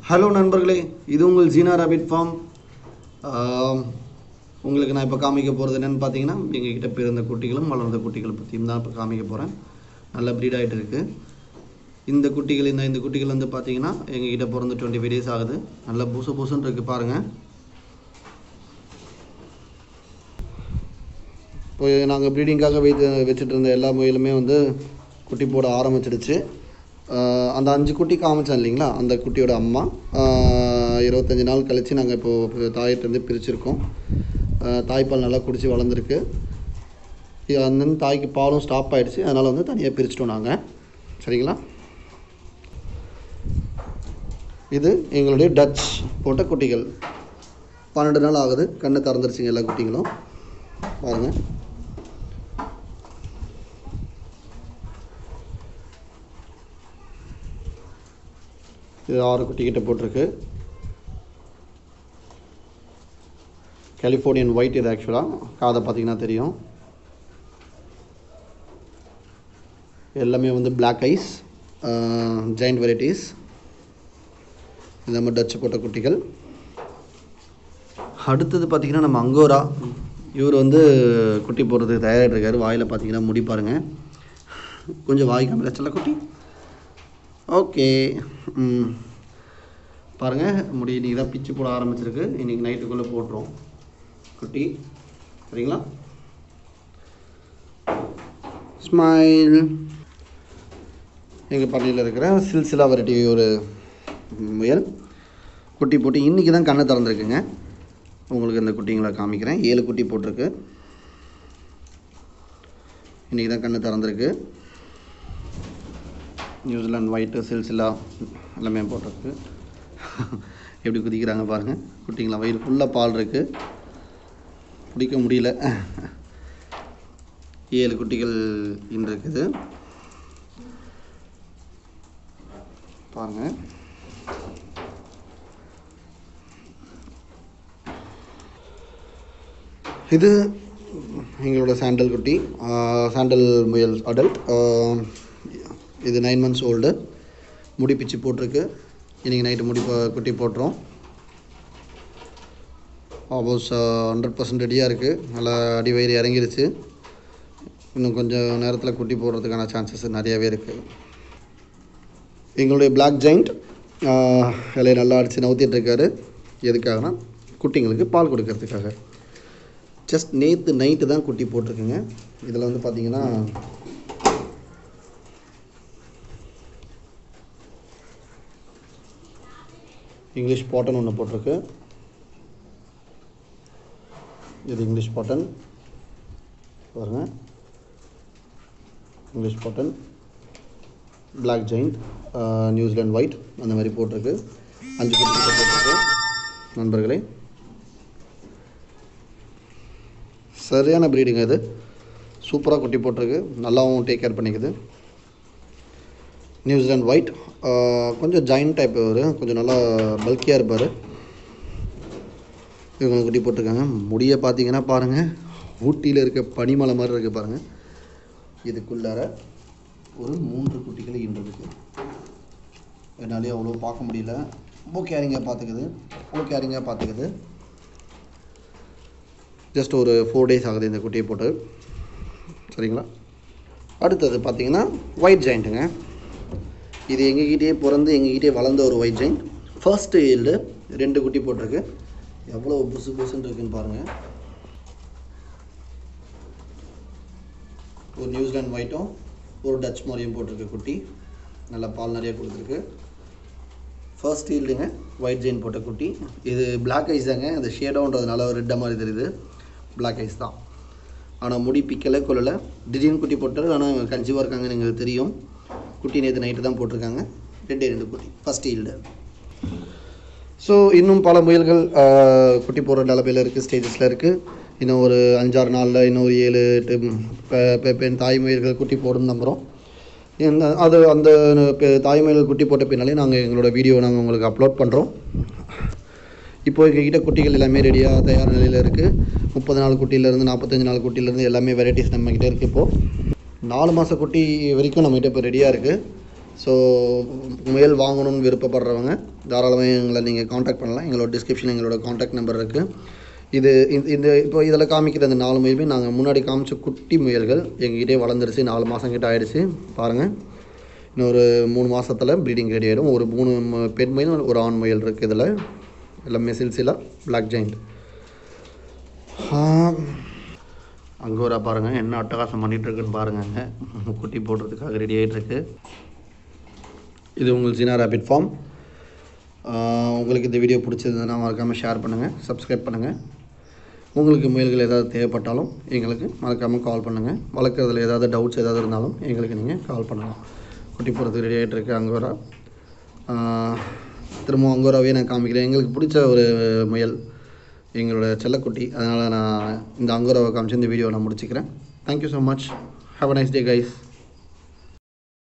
hello நண்பர்களே இது உங்கள் ஜீனா ராபிட் ஃபார்ம் உங்களுக்கு நான் இப்போ காமிக்க போகிறது என்னென்னு பார்த்தீங்கன்னா எங்ககிட்ட பிறந்த குட்டிகளும் வளர்ந்த குட்டிகளை பற்றியும் தான் இப்போ காமிக்க போகிறேன் நல்ல ப்ரீட் ஆகிட்டு இருக்குது இந்த குட்டிகள் இந்த இந்த குட்டிகள் வந்து பார்த்தீங்கன்னா எங்ககிட்ட பிறந்து டுவெண்ட்டி ஃபைவ் டேஸ் ஆகுது நல்லா புசு புசுன்னு இருக்குது பாருங்கள் இப்போ நாங்கள் ப்ரீடிங்காக வைத்து வச்சுட்டு இருந்த எல்லா முயலுமே வந்து குட்டி போட ஆரம்பிச்சிடுச்சு ஆஹ் அந்த அஞ்சு குட்டி காமிச்சேன் இல்லைங்களா அந்த குட்டியோட அம்மா ஆஹ் இருபத்தஞ்சி நாள் கழித்து நாங்கள் இப்போது தாயிட்டேருந்து பிரிச்சிருக்கோம் ஆஹ் தாய்ப்பால் நல்லா குடித்து வளர்ந்துருக்கு இது அந்த தாய்க்கு பாலும் ஸ்டாப் ஆயிடுச்சு அதனால் வந்து தனியாக பிரிச்சிட்டோம் நாங்கள் சரிங்களா இது எங்களுடைய டச் போட்ட குட்டிகள் பன்னெண்டு நாள் ஆகுது கண்ணை திறந்துருச்சுங்க எல்லா குட்டிகளும் பாருங்கள் இது ஆறு குட்டி கிட்ட போட்டிருக்கு கலிஃபோர்னியன் ஒயிட் இது ஆக்சுவலாக காதை பார்த்தீங்கன்னா தெரியும் எல்லாமே வந்து பிளாக் ஐஸ் ஜெயிண்ட் வெரைட்டிஸ் இது நம்ம டச்சு போட்ட குட்டிகள் அடுத்தது பார்த்திங்கன்னா நம்ம அங்கோரா இவர் வந்து குட்டி போடுறதுக்கு தயாராகிட்டு இருக்காரு வாயில் பார்த்தீங்கன்னா முடி பாருங்க கொஞ்சம் வாய் காமில செல்ல குட்டி ஓகே ம் பாருங்கள் முடி இன்றைக்கி தான் பிச்சு போட ஆரம்பிச்சிருக்கு இன்றைக்கி நைட்டுக்குள்ளே போட்டுரும் குட்டி சரிங்களா ஸ்மைல் எங்கள் பண்ணையில் இருக்கிற சில்சிலா வெரைட்டி ஒரு முயல் குட்டி போட்டு இன்றைக்கி தான் கண்ணை திறந்துருக்குங்க உங்களுக்கு இந்த குட்டிங்களை காமிக்கிறேன் ஏழு குட்டி போட்டிருக்கு இன்றைக்கி தான் கண்ணு திறந்துருக்கு நியூசிலாந்து ஒயிட்டு சில்சிலா எல்லாமே போட்டிருக்கு எப்படி குதிக்கிறாங்க பாருங்கள் குட்டிங்களா வயிறு ஃபுல்லாக பால் இருக்குது பிடிக்க முடியல ஏழு குட்டிகள் இன்று இருக்குது பாருங்கள் இது எங்களோட சாண்டல் குட்டி சாண்டல் முயல் அடல்ட் இது நைன் மந்த்ஸ் ஓல்டு முடி பிச்சு போட்டிருக்கு இன்றைக்கி நைட்டு முடி போ- குட்டி போட்டுரும் ஆல்மோஸ்ட் ஹண்ட்ரட் பர்சன்ட் ரெடியாக இருக்குது நல்லா அடி வயிறு இறங்கிருச்சு இன்னும் கொஞ்சம் நேரத்தில் குட்டி போடுறதுக்கான சான்சஸ் நிறையவே இருக்குது எங்களுடைய பிளாக் ஜெயிண்ட் இலையை நல்லா அடித்து நவுத்திட்டு இருக்காரு எதுக்காகனா குட்டிங்களுக்கு பால் கொடுக்கறதுக்காக ஜஸ்ட் நேற்று நைட்டு தான் குட்டி போட்டிருக்குங்க இதில் வந்து பார்த்தீங்கன்னா இங்கிலீஷ் பாட்டன் ஒன்று போட்டிருக்கு இது இங்கிலீஷ் பாட்டன் பாருங்க இங்கிலீஷ் பாட்டன் பிளாக் ஜெயிண்ட் நியூசிலாந்து ஒயிட் அந்த மாதிரி போட்டிருக்கு அஞ்சு குட்டி கிட்ட போட்டிருக்கு நண்பர்களே சரியான ப்ரீடிங் இது சூப்பராக குட்டி போட்டிருக்கு நல்லாவும் டேக் கேர் பண்ணிக்குது நியூசிலாந்து ஒயிட் கொஞ்சம் ஜாயிண்ட் டைப் அவர் கொஞ்சம் நல்லா பல்கியாக இருப்பார் இவங்க குட்டி போட்டிருக்காங்க முடியை பார்த்தீங்கன்னா பாருங்கள் ஊட்டியில் இருக்க பனிமலை மாதிரி இருக்குது பாருங்கள் இதுக்குள்ளார ஒரு மூன்று குட்டிகள் ஈன்றிருக்கு என்னாலே அவ்வளோ பார்க்க முடியல ரொம்ப கேரிங்காக பார்த்துக்குது அவ்வளோ கேரிங்காக பார்த்துக்குது ஜஸ்ட் ஒரு ஃபோர் டேஸ் ஆகுது இந்த குட்டியை போட்டு சரிங்களா அடுத்தது பார்த்தீங்கன்னா ஒயிட் ஜெயிண்ட்டுங்க இது எங்ககிட்டயே பிறந்து எங்ககிட்டயே வளர்ந்த ஒரு ஒயிட் ஜெயிண்ட் ஃபர்ஸ்ட் ஈல்டு ரெண்டு குட்டி போட்டிருக்கு எவ்வளோ புசு புசுன்னு இருக்குன்னு பாருங்கள் ஒரு நியூசிலாந்து ஒயிட்டும் ஒரு டச் மாதிரியும் போட்டிருக்கு குட்டி நல்லா பால் நிறைய கொடுத்துருக்கு ஃபர்ஸ்ட் ஈல்டுங்க ஒயிட் ஜெயின் போட்ட குட்டி இது பிளாக் ஐஸ் தாங்க அந்த ஷேடோன்றதுனால ஒரு ரெட்டை மாதிரி தெரியுது பிளாக் ஐஸ் தான் ஆனால் முடி பிக்கலை கொள்ளலை திடீர்னு குட்டி போட்டார் ஆனால் கன்சீவாக இருக்காங்கன்னு எங்களுக்கு தெரியும் குட்டி நேற்று நைட்டு தான் போட்டிருக்காங்க ரெண்டே ரெண்டு குட்டி ஃபஸ்ட் ஈல்டு ஸோ இன்னும் பல முயல்கள் ஆஹ், குட்டி போடுற நிலமையில் இருக்குது ஸ்டேஜஸில் இருக்குது இன்னும் ஒரு அஞ்சாறு நாளில் இன்னும் ஒரு ஏழு எட்டு ம், பெ- பெ- பெண் தாய் முயல்கள் குட்டி போடும் நம்புகிறோம் இந்த அது அந்த பெ- தாய் முயல்கள் குட்டி போட்ட பின்னாலே நாங்கள் எங்களோட வீடியோ நாங்கள் உங்களுக்கு அப்லோட் பண்ணுறோம் இப்போ எங்ககிட்ட குட்டிகள் எல்லாமே ரெடியாக தயார் நிலையில் இருக்குது முப்பது நாள் குட்டியிலேருந்து நாற்பத்தஞ்சு நாள் குட்டியிலேருந்து எல்லாமே வெரைட்டிஸ் நம்மக்கிட்ட இருக்குது இப்போது நாலு மாத குட்டி வரைக்கும் நம்மகிட்ட இப்போ ரெடியாக இருக்குது ஸோ முயல் வாங்கணும்னு விருப்பப்படுறவங்க தாராளமாக எங்களை நீங்கள் காண்டாக்ட் பண்ணலாம் எங்களோட டிஸ்கிரிப்ஷன் எங்களோட காண்டாக்ட் நம்பர் இருக்குது இது இந்த- இந்த இப்போ இதில் காமிக்கிற இந்த நாலு முயலுமே நாங்கள் முன்னாடி காமிச்ச குட்டி முயல்கள் எங்ககிட்டே வளர்ந்துருச்சு நாலு மாதம் கிட்ட ஆயிடுச்சு பாருங்கள் இன்னொரு மூணு மாதத்தில் ப்ரீடிங் ரெடி ஆகிடும் ஒரு மூணு ம- பெண் முயல் ஒரு ஆண் முயல் இருக்குது இதில் எல்லாமே சில்சிலா பிளாக் ஜெயிண்ட் அங்கோரா பாருங்கள் என்ன அட்டகாசம் பண்ணிட்டு இருக்குன்னு பாருங்கங்க குட்டி போடுறதுக்காக ரெடி ஆகிட்டு இருக்கு இது உங்கள் ஜினா ரேபிட் ஃபார்ம் உங்களுக்கு இந்த வீடியோ பிடிச்சதுன்னா மறக்காமல் ஷேர் பண்ணுங்கள் சப்ஸ்கிரைப் பண்ணுங்கள் உங்களுக்கு முயல்கள் ஏதாவது தேவைப்பட்டாலும் எங்களுக்கு மறக்காமல் கால் பண்ணுங்கள் வளர்க்குறதுல ஏதாவது டவுட்ஸ் ஏதாவது இருந்தாலும் எங்களுக்கு நீங்கள் கால் பண்ணலாம் குட்டி போகிறதுக்கு ரெடி ஆகிட்டு இருக்கு அங்கோரா ஆஹ், திரும்ப அங்கோராவே நான் காமிக்கிறேன் எங்களுக்கு பிடிச்ச ஒரு முயல் எங்களோட செல்லக்குட்டி அதனால் நான் இந்த அங்கோராவை காமிச்சு இந்த வீடியோவை நான் முடிச்சுக்கிறேன் thank you so much have a nice day guys